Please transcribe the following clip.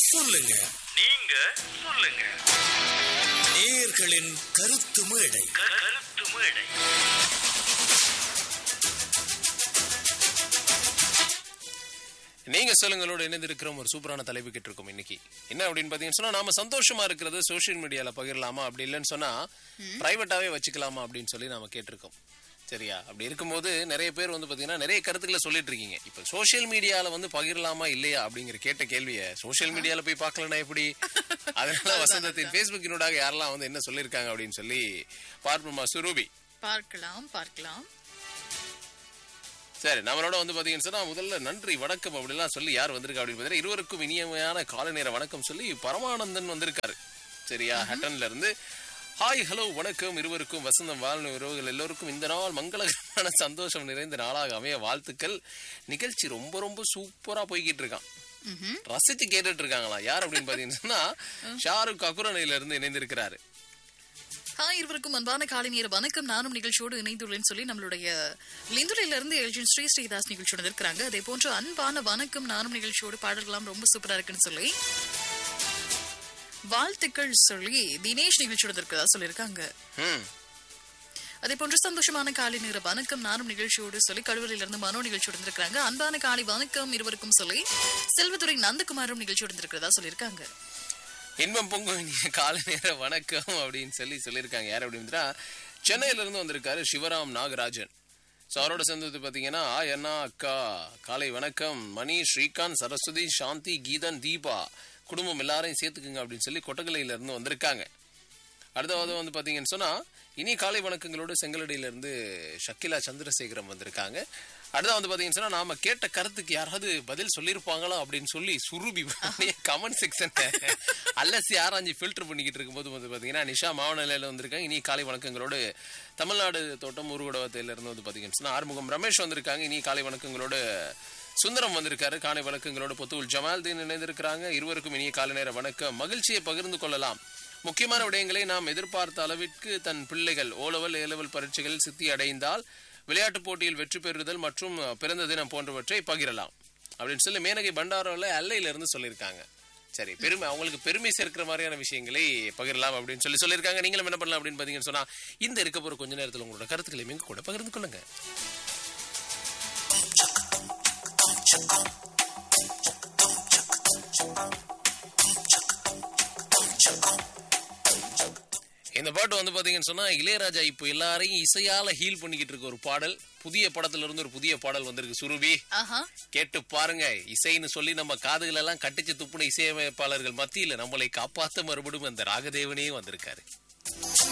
சொல்லுங்க நீங்க சொல்லுங்க நேயர்களின் கருத்து மேடை கருத்து மேடை நீங்க சொல்லுங்களோட இணைந்திருக்கிறோம் ஒரு சூப்பரான தலைப்பு கேட்டிருக்கோம் இன்னைக்கு என்ன அப்படின்னு பாத்தீங்கன்னு சொன்னா நாம சந்தோஷமா இருக்கிறது சோஷியல் மீடியால பகிரலாமா அப்படி இல்லைன்னு சொன்னா பிரைவேட்டாவே வச்சுக்கலாமா அப்படின்னு சொல்லி நாம கேட்டிருக்கோம் சரியா அப்படி இருக்கும்போது நிறைய பேர் வந்து பாத்தீங்கன்னா நிறைய கருத்துக்களை சொல்லிட்டு இருக்கீங்க இப்ப சோஷியல் மீடியால வந்து பகிரலாமா இல்லையா அப்படிங்கிற கேட்ட கேள்வியை சோஷியல் மீடியால போய் பார்க்கலனா எப்படி அதனால வசந்தத்தின் பேஸ்புக்கினூடாக யாரெல்லாம் வந்து என்ன சொல்லியிருக்காங்க அப்படின்னு சொல்லி பார்ப்போமா சுரூபி பார்க்கலாம் பார்க்கலாம் சரி நம்மளோட வந்து பாத்தீங்கன்னு சொன்னா முதல்ல நன்றி வணக்கம் அப்படிலாம் சொல்லி யார் வந்திருக்கா அப்படின்னு பார்த்தீங்கன்னா இருவருக்கும் இனியமையான காலை நேர வணக்கம் சொல்லி பரமானந்தன் வந்திருக்காரு சரியா ஹட்டன்ல இருந்து ஹாய் ஹலோ வணக்கம் இருவருக்கும் வசந்தம் வாழ்ந்த உறவுகள் எல்லோருக்கும் இந்த நாள் மங்களகரமான சந்தோஷம் நிறைந்த நாளாக அமைய வாழ்த்துக்கள் நிகழ்ச்சி ரொம்ப ரொம்ப சூப்பரா போய்கிட்டு இருக்கான் ரசிச்சு கேட்டுட்டு இருக்காங்களா யார் அப்படின்னு பாத்தீங்கன்னு சொன்னா ஷாருக் அகுரனையில இருந்து இணைந்திருக்கிறாரு ஹாய் இருவருக்கும் அன்பான காலை நேர வணக்கம் நானும் நிகழ்ச்சியோடு இணைந்துள்ளேன்னு சொல்லி நம்மளுடைய லிந்துரையில இருந்து எல்ஜின் ஸ்ரீ ஸ்ரீதாஸ் நிகழ்ச்சியோட இருக்கிறாங்க அதே போன்று அன்பான வணக்கம் நானும் நிகழ்ச்சியோடு பாடல்களாம் ரொம்ப சூப்பரா இருக்குன்னு சொல்லி வாழ்த்துக்கள் சொல்லி தினேஷ் நிகழ்ச்சியோட இருக்கிறதா சொல்லியிருக்காங்க ம் அதே போன்று சந்தோஷமான காலை நேர வணக்கம் நானும் நிகழ்ச்சியோடு சொல்லி கழுவலில இருந்து மனோ நிகழ்ச்சியோடு இருந்திருக்காங்க அன்பான காலை வணக்கம் இருவருக்கும் சொல்லி செல்வதுரை நந்தகுமாரும் நிகழ்ச்சியோடு இருக்கிறதா சொல்லியிருக்காங்க இன்பம் பொங்கும் இனிய காலை நேர வணக்கம் அப்படின்னு சொல்லி சொல்லியிருக்காங்க யார் அப்படின்னா சென்னையில இருந்து வந்திருக்காரு சிவராம் நாகராஜன் ஸோ அவரோட சேர்ந்தது பார்த்தீங்கன்னா ஆ என்ன அக்கா காலை வணக்கம் மணி ஸ்ரீகாந்த் சரஸ்வதி சாந்தி கீதன் தீபா குடும்பம் எல்லாரையும் சேர்த்துக்குங்க அப்படின்னு சொல்லி கொட்டகலையில இருந்து வந்திருக்காங்க அடுத்தது வந்து பாத்தீங்கன்னு சொன்னா இனி காலை வணக்கங்களோடு செங்கலடியில இருந்து ஷக்கிலா சந்திரசேகரம் வந்திருக்காங்க அடுத்த வந்து பாத்தீங்கன்னு சொன்னா நாம கேட்ட கருத்துக்கு யாராவது பதில் சொல்லியிருப்பாங்களா அப்படின்னு சொல்லி சுருபி கமெண்ட் செக்ஷன் அலசி ஆராய்ச்சி ஃபில்டர் பண்ணிக்கிட்டு இருக்கும்போது வந்து பாத்தீங்கன்னா நிஷா மாவநிலையில வந்திருக்காங்க இனி காலை வணக்கங்களோடு தமிழ்நாடு தோட்டம் ஊர்வடவத்தையில இருந்து வந்து பாத்தீங்கன்னு சொன்னா ஆறுமுகம் ரமேஷ் வந்திருக்காங்க இனி காலை வணக்கங்களோடு சுந்தரம் வந்திருக்காரு காலை வணக்கங்களோடு பொத்துவில் ஜமால்தீன் இணைந்திருக்கிறாங்க இருவருக்கும் இனிய காலை நேர வணக்கம் மகிழ்ச்சியை பகிர்ந்து கொள்ளலாம் முக்கியமான விடயங்களை நாம் எதிர்பார்த்த அளவிற்கு தன் பிள்ளைகள் ஓலவல் ஏலவல் பரீட்சைகளில் சித்தி அடைந்தால் விளையாட்டுப் போட்டியில் வெற்றி பெறுதல் மற்றும் பிறந்த தினம் போன்றவற்றை பகிரலாம் அப்படின்னு சொல்லி மேனகை பண்டாரோல எல்லையில இருந்து சொல்லியிருக்காங்க சரி பெருமை அவங்களுக்கு பெருமை சேர்க்கிற மாதிரியான விஷயங்களை பகிரலாம் அப்படின்னு சொல்லி சொல்லியிருக்காங்க நீங்களும் என்ன பண்ணலாம் அப்படின்னு பாத்தீங்கன்னு சொன்னா இந்த இருக்க போற கொஞ்ச நேரத்தில் உங்களோட கருத்துக்களை எங்க கூட பகிர்ந்து கொள்ளுங்க இந்த பாட்டு வந்து பாத்தீங்கன்னு சொன்னா இளையராஜா இப்போ எல்லாரையும் இசையால ஹீல் பண்ணிக்கிட்டு இருக்க ஒரு பாடல் புதிய படத்துல இருந்து ஒரு புதிய பாடல் வந்திருக்கு சுருபி ஆஹா கேட்டு பாருங்க இசைன்னு சொல்லி நம்ம காதுகள் எல்லாம் கட்டிச்சு துப்புன இசையமைப்பாளர்கள் மத்தியில நம்மளை காப்பாத்த மறுபடியும் அந்த ராகதேவனே வந்திருக்காரு